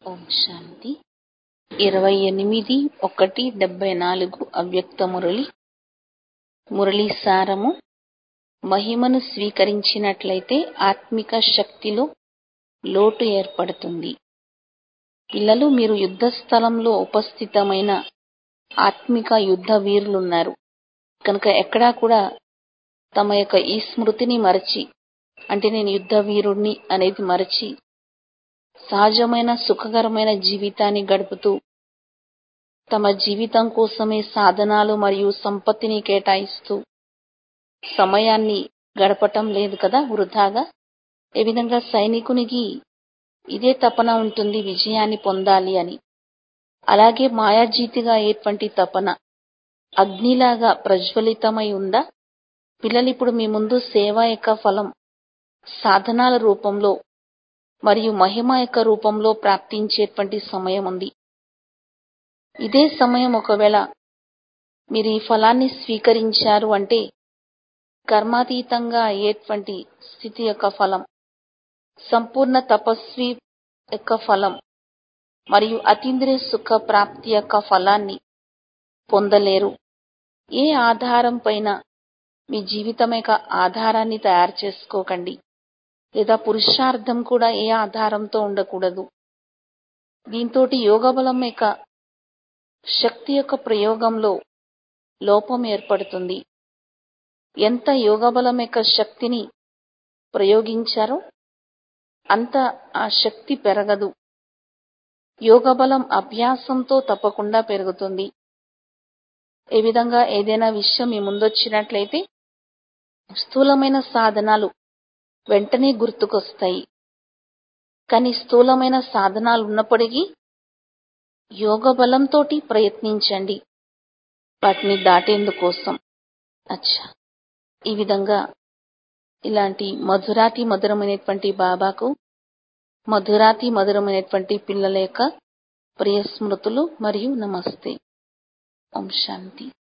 ఓం శాంతి ఇరవై ఎనిమిది ఒకటి డెబ్బై నాలుగు అవ్యక్త మురళి మురళీ సారము మహిమను స్వీకరించినట్లయితే ఆత్మిక శక్తిలో లోటు ఏర్పడుతుంది పిల్లలు మీరు యుద్ధ స్థలంలో ఉపస్థితమైన ఆత్మిక యుద్ధ వీరులున్నారు కనుక ఎక్కడా కూడా తమ యొక్క ఈ స్మృతిని మరచి అంటే నేను యుద్ధ వీరుణ్ణి అనేది మరచి సహజమైన సుఖకరమైన జీవితాన్ని గడుపుతూ తమ జీవితం కోసమే సాధనాలు మరియు సంపత్తిని కేటాయిస్తూ సమయాన్ని గడపటం లేదు కదా వృధాగా ఏ విధంగా సైనికునికి ఇదే తపన ఉంటుంది విజయాన్ని పొందాలి అని అలాగే మాయాజీతిగా అయ్యేటువంటి తపన అగ్నిలాగా ప్రజ్వలితమై ఉందా పిల్లలు ఇప్పుడు మీ ముందు సేవ యొక్క ఫలం సాధనాల రూపంలో మరియు మహిమ యొక్క రూపంలో ప్రాప్తించేటువంటి సమయం ఉంది ఇదే సమయం ఒకవేళ మీరు ఈ ఫలాన్ని స్వీకరించారు అంటే కర్మాతీతంగా అయ్యేటువంటి స్థితి యొక్క ఫలం సంపూర్ణ తపస్వి యొక్క ఫలం మరియు అతీంద్రియ సుఖ ప్రాప్తి యొక్క ఫలాన్ని పొందలేరు ఏ ఆధారం పైన మీ జీవితం యొక్క ఆధారాన్ని తయారు చేసుకోకండి లేదా పురుషార్థం కూడా ఏ ఆధారంతో ఉండకూడదు దీంతో యోగబలం యొక్క శక్తి యొక్క ప్రయోగంలో లోపం ఏర్పడుతుంది ఎంత యోగబలం యొక్క శక్తిని ప్రయోగించారో అంత ఆ శక్తి పెరగదు యోగబలం అభ్యాసంతో తప్పకుండా పెరుగుతుంది ఏ విధంగా ఏదైనా విషయం మీ ముందొచ్చినట్లయితే స్థూలమైన సాధనాలు వెంటనే గుర్తుకొస్తాయి కానీ స్థూలమైన సాధనాలు ఉన్నప్పటికీ యోగ బలంతో ప్రయత్నించండి వాటిని దాటేందుకోసం అచ్చా ఈ విధంగా ఇలాంటి మధురాతి మధురమైనటువంటి బాబాకు మధురాతి మధురమైనటువంటి పిల్లల యొక్క ప్రియ స్మృతులు మరియు నమస్తే ఓం శాంతి